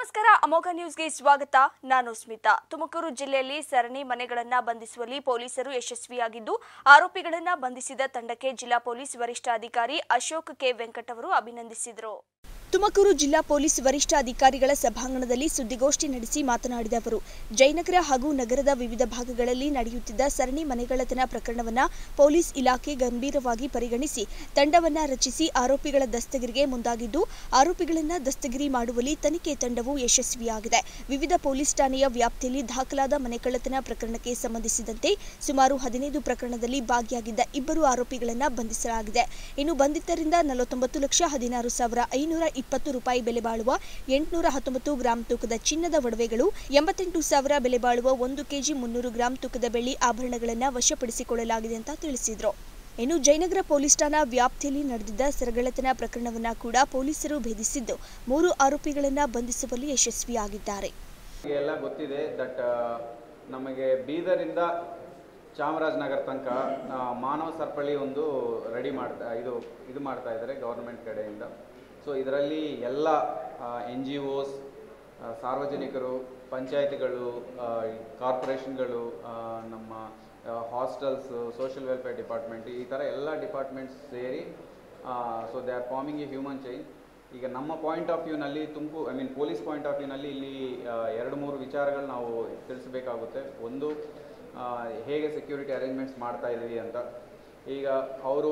ನಮಸ್ಕಾರ ಅಮೋಘ ನ್ಯೂಸ್ಗೆ ಸ್ವಾಗತ ನಾನು ಸ್ಮಿತಾ ತುಮಕೂರು ಜಿಲ್ಲೆಯಲ್ಲಿ ಸರಣಿ ಮನೆಗಳನ್ನ ಬಂಧಿಸುವಲ್ಲಿ ಪೊಲೀಸರು ಯಶಸ್ವಿಯಾಗಿದ್ದು ಆರೋಪಿಗಳನ್ನ ಬಂಧಿಸಿದ ತಂಡಕ್ಕೆ ಜಿಲ್ಲಾ ಪೊಲೀಸ್ ವರಿಷ್ಠಾಧಿಕಾರಿ ಅಶೋಕ್ ಕೆ ವೆಂಕಟ್ ಅವರು ಅಭಿನಂದಿಸಿದರು ತುಮಕೂರು ಜಿಲ್ಲಾ ಪೊಲೀಸ್ ವರಿಷ್ಠಾಧಿಕಾರಿಗಳ ಸಭಾಂಗಣದಲ್ಲಿ ಸುದ್ದಿಗೋಷ್ಠಿ ನಡೆಸಿ ಮಾತನಾಡಿದ ಅವರು ಜಯನಗರ ಹಾಗೂ ನಗರದ ವಿವಿಧ ಭಾಗಗಳಲ್ಲಿ ನಡೆಯುತ್ತಿದ್ದ ಸರಣಿ ಮನೆಗಳ್ಳತನ ಪ್ರಕರಣವನ್ನ ಪೊಲೀಸ್ ಇಲಾಖೆ ಗಂಭೀರವಾಗಿ ಪರಿಗಣಿಸಿ ತಂಡವನ್ನ ರಚಿಸಿ ಆರೋಪಿಗಳ ದಸ್ತಗಿರಿಗೆ ಮುಂದಾಗಿದ್ದು ಆರೋಪಿಗಳನ್ನ ದಸ್ತಗಿರಿ ಮಾಡುವಲ್ಲಿ ತನಿಖೆ ತಂಡವು ಯಶಸ್ವಿಯಾಗಿದೆ ವಿವಿಧ ಪೊಲೀಸ್ ಠಾಣೆಯ ವ್ಯಾಪ್ತಿಯಲ್ಲಿ ದಾಖಲಾದ ಮನೆಕಳ್ಳತನ ಪ್ರಕರಣಕ್ಕೆ ಸಂಬಂಧಿಸಿದಂತೆ ಸುಮಾರು ಹದಿನೈದು ಪ್ರಕರಣದಲ್ಲಿ ಭಾಗಿಯಾಗಿದ್ದ ಇಬ್ಬರು ಆರೋಪಿಗಳನ್ನ ಬಂಧಿಸಲಾಗಿದೆ ಇನ್ನು ಬಂಧಿತರಿಂದ ನಲವತ್ತೊಂಬತ್ತು ಲಕ್ಷ ಹದಿನಾರು ಸಾವಿರ ಐನೂರ ಇಪ್ಪತ್ತು ರೂಪಾಯಿ ಬೆಲೆ ಬಾಳುವ ಎಂಟುನೂರ ಹತ್ತೊಂಬತ್ತು ಗ್ರಾಂ ತೂಕದ ಚಿನ್ನದ ಒಡವೆಗಳು ಎಂಬತ್ತೆಂಟು ಸಾವಿರ ಬೆಲೆ ಬಾಳುವ ಒಂದು ಕೆಜಿ ಮುನ್ನೂರು ಗ್ರಾಂ ತೂಕದ ಬೆಳ್ಳಿ ಆಭರಣಗಳನ್ನು ವಶಪಡಿಸಿಕೊಳ್ಳಲಾಗಿದೆ ಅಂತ ತಿಳಿಸಿದರು ಇನ್ನು ಜಯನಗರ ಪೊಲೀಸ್ ಠಾಣಾ ವ್ಯಾಪ್ತಿಯಲ್ಲಿ ನಡೆದಿದ್ದ ಸರಗಳತನ ಪ್ರಕರಣವನ್ನ ಕೂಡ ಪೊಲೀಸರು ಭೇದಿಸಿದ್ದು ಮೂರು ಆರೋಪಿಗಳನ್ನ ಬಂಧಿಸುವಲ್ಲಿ ಯಶಸ್ವಿಯಾಗಿದ್ದಾರೆ ಎಲ್ಲ ಗೊತ್ತಿದೆ ದಟ್ ನಮಗೆ ಬೀದರಿಂದ ಚಾಮರಾಜನಗರ ತನಕ ಆ, ಮಾನವ ಸರಪಳಿ ಒಂದು ರೆಡಿ ಮಾಡ್ತಾ ಇದು ಇದು ಮಾಡ್ತಾ ಇದ್ದಾರೆ ಗೌರ್ಮೆಂಟ್ ಕಡೆಯಿಂದ ಸೊ ಇದರಲ್ಲಿ ಎಲ್ಲ ಎನ್ ಜಿ ಒಸ್ ಸಾರ್ವಜನಿಕರು ಪಂಚಾಯತಿಗಳು ಕಾರ್ಪೊರೇಷನ್ಗಳು ನಮ್ಮ ಹಾಸ್ಟೆಲ್ಸ್ ಸೋಷಿಯಲ್ ವೆಲ್ಫೇರ್ ಡಿಪಾರ್ಟ್ಮೆಂಟ್ ಈ ಥರ ಎಲ್ಲ ಡಿಪಾರ್ಟ್ಮೆಂಟ್ಸ್ ಸೇರಿ so they are farming a human chain ಈಗ ನಮ್ಮ ಪಾಯಿಂಟ್ ಆಫ್ ವ್ಯೂನಲ್ಲಿ ತುಮಕು I mean police point of ವ್ಯೂನಲ್ಲಿ ಇಲ್ಲಿ ಆ, ಎರಡು ಮೂರು ವಿಚಾರಗಳು ನಾವು ತಿಳಿಸಬೇಕಾಗುತ್ತೆ ಒಂದು ಆ, ಹೇಗೆ ಸೆಕ್ಯೂರಿಟಿ ಅರೇಂಜ್ಮೆಂಟ್ಸ್ ಮಾಡ್ತಾ ಇದ್ದೀವಿ ಅಂತ ಈಗ ಅವರು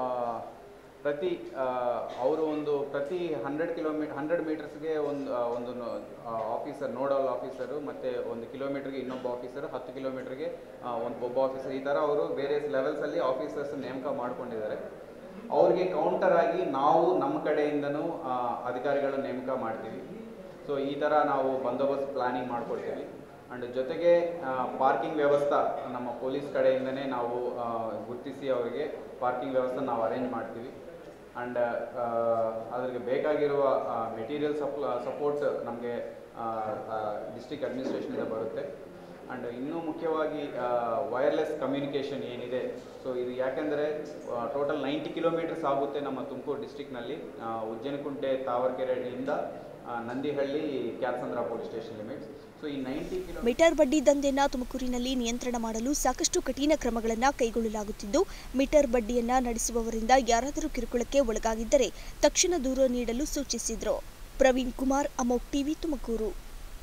ಪ್ರತಿ ಅವರು ಒಂದು ಪ್ರತಿ ಹಂಡ್ರೆಡ್ ಕಿಲೋಮೀಟರ್ ಹಂಡ್ರೆಡ್ ಮೀಟರ್ಸ್ಗೆ ಒಂದು ಆ, ಒಂದು ಆಫೀಸರ್ ನೋಡಲ್ ಆಫೀಸರು ಮತ್ತು ಒಂದು ಕಿಲೋಮೀಟರ್ಗೆ ಇನ್ನೊಬ್ಬ ಆಫೀಸರ್ ಹತ್ತು ಕಿಲೋಮೀಟರ್ಗೆ ಒಂದು ಒಬ್ಬ ಆಫೀಸರ್ ಈ ಥರ ಅವರು ವೇರಿಯಸ್ ಲೆವೆಲ್ಸಲ್ಲಿ ಆಫೀಸರ್ಸ್ ನೇಮಕ ಮಾಡ್ಕೊಂಡಿದ್ದಾರೆ ಅವ್ರಿಗೆ ಕೌಂಟರ್ ಆಗಿ ನಾವು ನಮ್ಮ ಕಡೆಯಿಂದನೂ ಆ, ಅಧಿಕಾರಿಗಳ ನೇಮಕ ಮಾಡ್ತೀವಿ ಸೊ ಈ ಥರ ನಾವು ಬಂದೋಬಸ್ತ್ ಪ್ಲಾನಿಂಗ್ ಮಾಡ್ಕೊಡ್ತೀವಿ ಆ್ಯಂಡ್ ಜೊತೆಗೆ ಪಾರ್ಕಿಂಗ್ ವ್ಯವಸ್ಥೆ ನಮ್ಮ ಪೊಲೀಸ್ ಕಡೆಯಿಂದನೇ ನಾವು ಆ, ಗುರ್ತಿಸಿ ಅವರಿಗೆ ಪಾರ್ಕಿಂಗ್ ವ್ಯವಸ್ಥೆ ನಾವು ಅರೇಂಜ್ ಮಾಡ್ತೀವಿ ಆ್ಯಂಡ್ ಅದ್ರಿಗೆ ಬೇಕಾಗಿರುವ ಮೆಟೀರಿಯಲ್ ಸಪ್ ಸಪೋರ್ಟ್ ನಮಗೆ ಡಿಸ್ಟ್ರಿಕ್ಟ್ ಅಡ್ಮಿನಿಸ್ಟ್ರೇಷನಿಂದ ಬರುತ್ತೆ ಆ್ಯಂಡ್ ಇನ್ನೂ ಮುಖ್ಯವಾಗಿ ವೈರ್ಲೆಸ್ ಕಮ್ಯುನಿಕೇಷನ್ ಏನಿದೆ ಸೊ ಇದು ಯಾಕೆಂದರೆ ಟೋಟಲ್ ನೈಂಟಿ ಕಿಲೋಮೀಟರ್ಸ್ ಆಗುತ್ತೆ ನಮ್ಮ ತುಮಕೂರು ಡಿಸ್ಟ್ರಿಕ್ನಲ್ಲಿ ಉಜ್ಜನಕುಂಟೆ ತಾವರೆಕೆರೆಯಿಂದ ಆ, Nandihalli Kyathsandra police station limits so ಈ ನೈಂಟಿ ಕಿಲೋ ಮೀಟರ್ ಬಡ್ಡಿ ದಂಧೆಯನ್ನ ತುಮಕೂರಿನಲ್ಲಿ ನಿಯಂತ್ರಣ ಮಾಡಲು ಸಾಕಷ್ಟು ಕಠಿಣ ಕ್ರಮಗಳನ್ನು ಕೈಗೊಳ್ಳಲಾಗುತ್ತಿದ್ದು ಮೀಟರ್ ಬಡ್ಡಿಯನ್ನ ನಡೆಸುವವರಿಂದ ಯಾರಾದರೂ ಕಿರುಕುಳಕ್ಕೆ ಒಳಗಾಗಿದ್ದರೆ ತಕ್ಷಣ ದೂರು ನೀಡಲು ಸೂಚಿಸಿದರು ಪ್ರವೀಣ್ ಕುಮಾರ್ ಅಮೋಕ್ ಟಿವಿ ತುಮಕೂರು